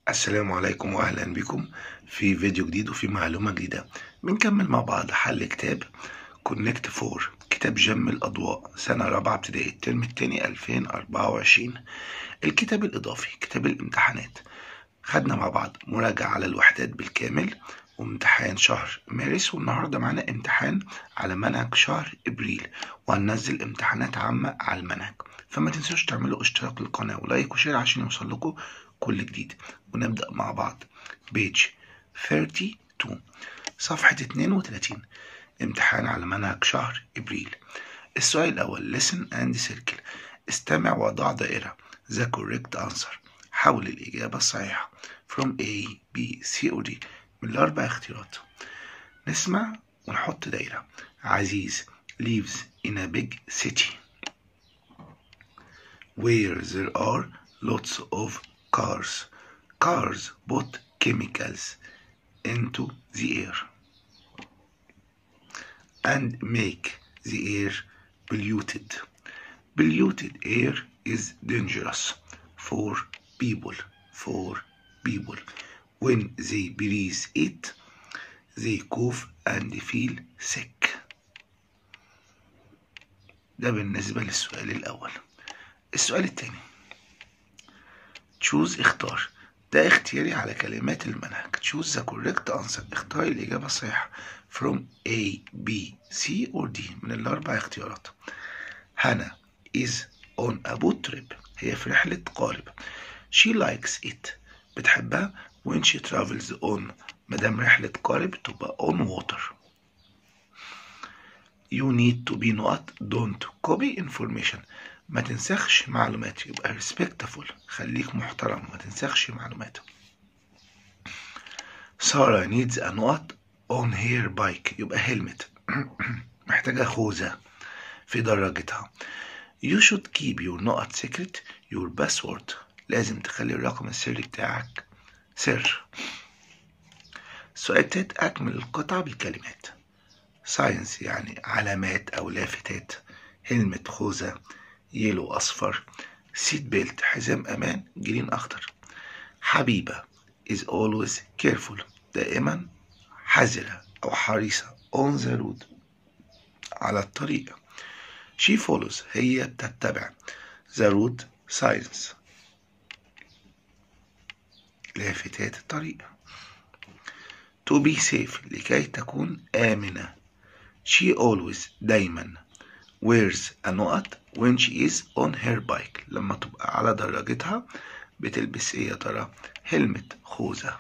السلام عليكم واهلا بكم في فيديو جديد وفي معلومة جديدة بنكمل مع بعض حل كتاب كونكت فور كتاب جم الأضواء سنة رابعة ابتدائي الترم التاني 2024 الكتاب الإضافي كتاب الامتحانات خدنا مع بعض مراجعة على الوحدات بالكامل وامتحان شهر مارس والنهارده معانا امتحان على منهج شهر ابريل وهننزل امتحانات عامة على المنهج فما تنسوش تعملوا اشتراك للقناة ولايك وشير عشان يوصل لكم كل جديد ونبدأ مع بعض بيج 32 صفحة 32 امتحان على منهج شهر ابريل السؤال الأول listen and circle استمع وضع دائرة the correct answer حول الإجابة الصحيحة from A B C or D من الأربع اختيارات نسمع ونحط دايرة عزيز lives in a big city where there are lots of cars cars put chemicals into the air and make the air polluted polluted air is dangerous for people for people when they breathe it they cough and feel sick ده بالنسبة للسؤال الأول السؤال الثاني choose اختار ده اختياري على كلمات المنهج choose the correct answer اختار الإجابة الصحيحة from A B C or D من الأربع اختيارات هنا is on a boat trip هي في رحلة قارب she likes it بتحبها when she travels on مدام رحلة قارب تبقى on water you need to be not don't copy information ما تنسخش معلومات يبقى respectful خليك محترم ما تنسخش معلومات سارة needs a note on her bike يبقى helmet محتاجة خوذة في دراجتها you should keep your note secret your password لازم تخلي الرقم السري بتاعك سر السؤال التالت أكمل القطعة بالكلمات ساينس يعني علامات أو لافتات هلمت خوذة يلو أصفر سيت بيلت حزام أمان جرين أخضر حبيبة is always careful دائما حذرة أو حريصة on the road على الطريق she follows هي بتتبع the road signs لافتات الطريق to be safe لكي تكون آمنة she always دايما wears a نقط when she is on her bike لما تبقى على دراجتها بتلبس ايه يا ترى هلمت خوذة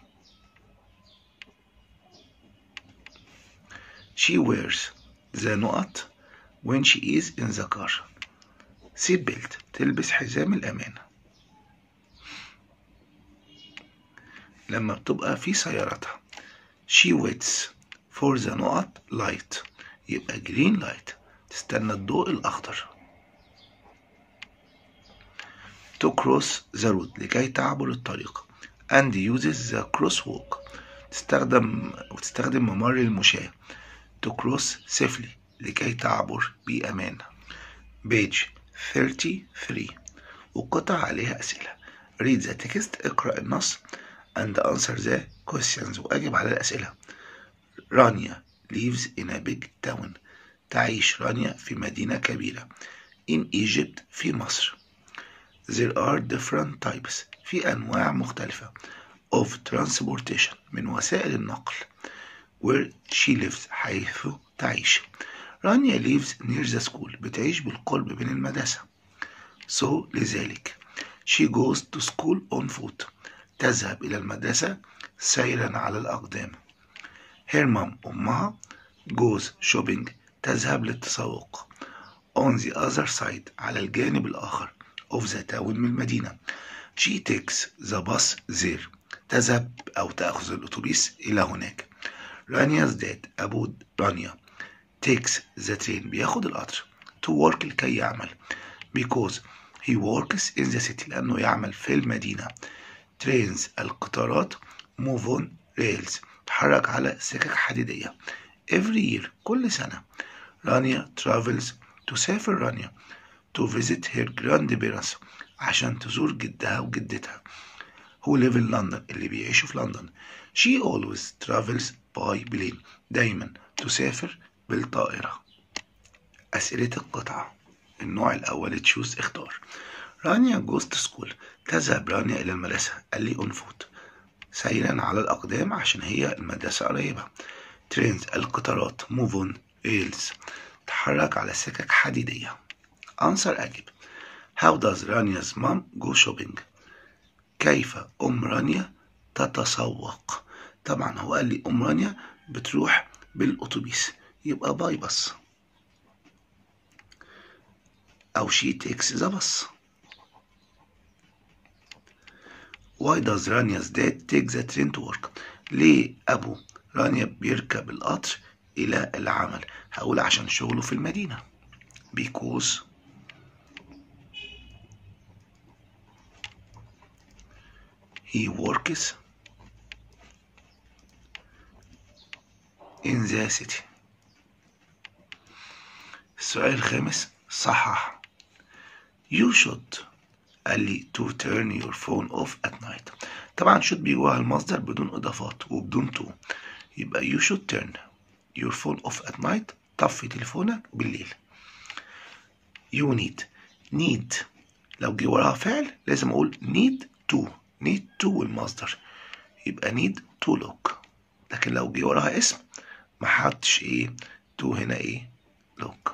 she wears the نقط when she is in the car seat belt تلبس حزام الأمان لما بتبقى في سيارتها she waits for the نقط light يبقى green light تستنى الضوء الأخضر to cross the road لكي تعبر الطريق and uses the crosswalk تستخدم وتستخدم ممر المشاة to cross safely لكي تعبر بأمان page 33 وقطع عليها أسئلة read the text اقرأ النص and answer the questions وأجب على الأسئلة رانيا lives in a big town تعيش رانيا في مدينة كبيرة in Egypt في مصر there are different types في أنواع مختلفة of transportation من وسائل النقل where she lives حيث تعيش رانيا lives near the school بتعيش بالقرب من المدرسة so لذلك she goes to school on foot تذهب إلى المدرسة سيرا على الأقدام her mom أمها goes shopping تذهب للتسوق on the other side على الجانب الآخر of the town من المدينة she takes the bus there تذهب أو تأخذ الأتوبيس إلى هناك رانيا's dad أبو رانيا takes the train بياخد القطر to work لكي يعمل because he works in the city لأنه يعمل في المدينة trains القطارات move on rails تحرك على سكك حديدية every year كل سنة رانيا travels تسافر رانيا to visit her grandparents عشان تزور جدها وجدتها who live in London اللي بيعيشوا في لندن she always travels by plane دايما تسافر بالطائرة أسئلة القطعة النوع الأول تشوز اختار رانيا goes to school تذهب رانيا إلى المدرسة قال لي on foot سيرا على الأقدام عشان هي المدرسة قريبة ترينز القطارات move on rails تحرك على سكك حديدية answer أجب how does رانيا's mom go shopping كيف أم رانيا تتسوق طبعا هو قال لي أم رانيا بتروح بالأتوبيس يبقى باي بس أو she takes the bus Why does رانيا's dad take the train to work ليه أبو رانيا بيركب القطر إلى العمل هقول عشان شغله في المدينة because he works in the city السؤال الخامس صحح you should قال لي to turn your phone off at night طبعا should بيجي على المصدر بدون اضافات وبدون to يبقى you should turn your phone off at night طفي تليفونك بالليل you need need لو جه وراها فعل لازم اقول need to need to والمصدر يبقى need to look لكن لو جه وراها اسم ما حطش ايه to هنا ايه look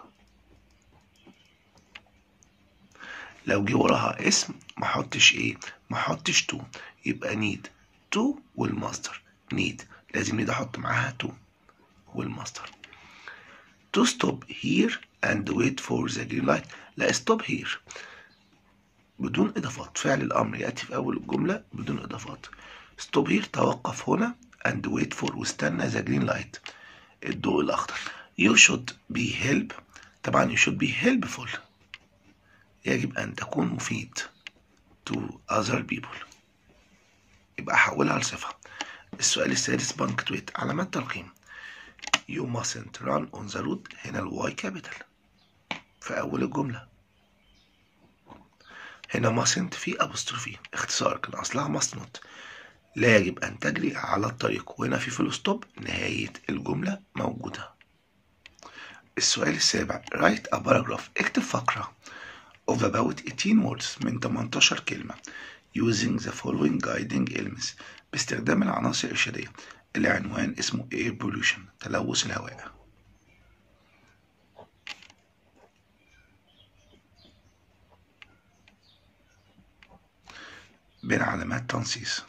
لو جه وراها اسم ما حطش ايه ما حطش to يبقى need to والمصدر need لازم need احط معاها to والمصدر to stop here and wait for the green light لا stop here بدون إضافات فعل الأمر يأتي في أول الجملة بدون إضافات stop here توقف هنا and wait for واستنى the green light الضوء الأخضر you should be help طبعا you should be helpful يجب أن تكون مفيد to other people يبقى أحولها لصفة السؤال السادس بانكتويت علامات ترقيم you mustn't run on the road هنا الواي كابيتال في أول الجملة هنا mustn't في أبوستروفي اختصار كان أصلها must not لا يجب أن تجري على الطريق وهنا في فول ستوب نهاية الجملة موجودة السؤال السابع write a paragraph اكتب فقرة of about 18 words من 18 كلمة using the following guiding elements باستخدام العناصر الإرشادية العنوان اسمه air pollution تلوث الهواء بين علامات تنصيص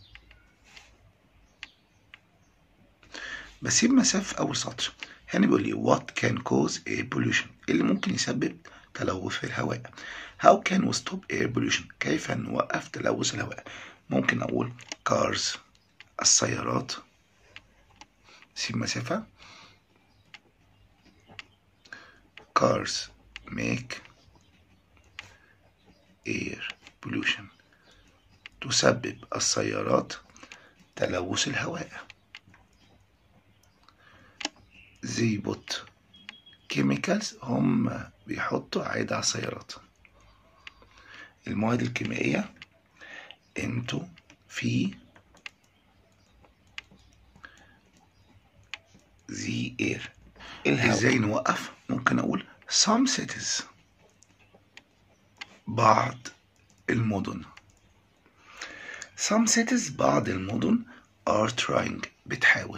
بسيب مسافة في أول سطر هنا بيقول لي what can cause air pollution اللي ممكن يسبب تلوث في الهواء how can we stop air pollution كيف نوقف تلوث الهواء ممكن أقول cars السيارات سيب مسافة cars make air pollution تسبب السيارات تلوث الهواء زي بوت كيميكالز هم بيحطوا عادة على السيارات المواد الكيميائية انتو في زي اير ازاي نوقف ممكن اقول some cities بعض المدن some cities بعض المدن are trying بتحاول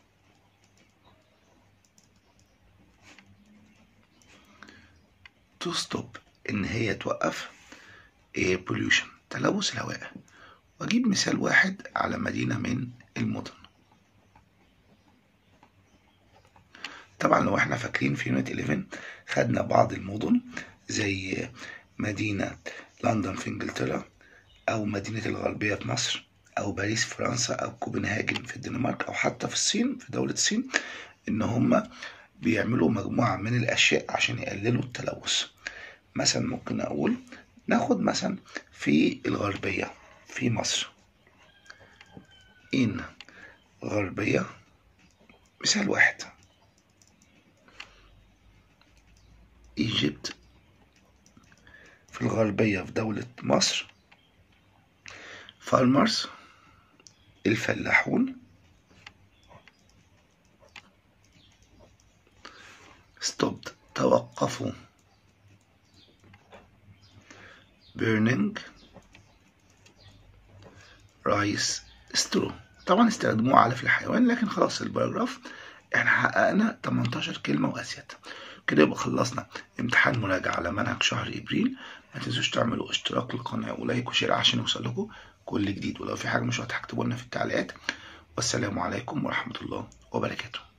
to stop إن هي توقف air pollution تلوث الهواء وأجيب مثال واحد على مدينة من المدن طبعا لو احنا فاكرين في يونت 11 خدنا بعض المدن زي مدينة لندن في انجلترا أو مدينة الغربية في مصر أو باريس في فرنسا أو كوبنهاجن في الدنمارك أو حتى في الصين في دولة الصين إن هما بيعملوا مجموعة من الأشياء عشان يقللوا التلوث مثلا ممكن أقول ناخد مثلا في الغربية في مصر إن غربية مثال واحد إيجيبت في الغربية في دولة مصر farmers الفلاحون stopped توقفوا burning rice straw طبعا استخدموه علف الحيوان لكن خلاص الباراجراف احنا حققنا 18 كلمة وأزيد كده يبقى خلصنا امتحان مراجعة على منهج شهر إبريل ما تنسوش تعملوا اشتراك للقناة ولايك وشير عشان يوصلكوا كل جديد ولو في حاجة مش واضحة اكتبوا لنا في التعليقات والسلام عليكم ورحمة الله وبركاته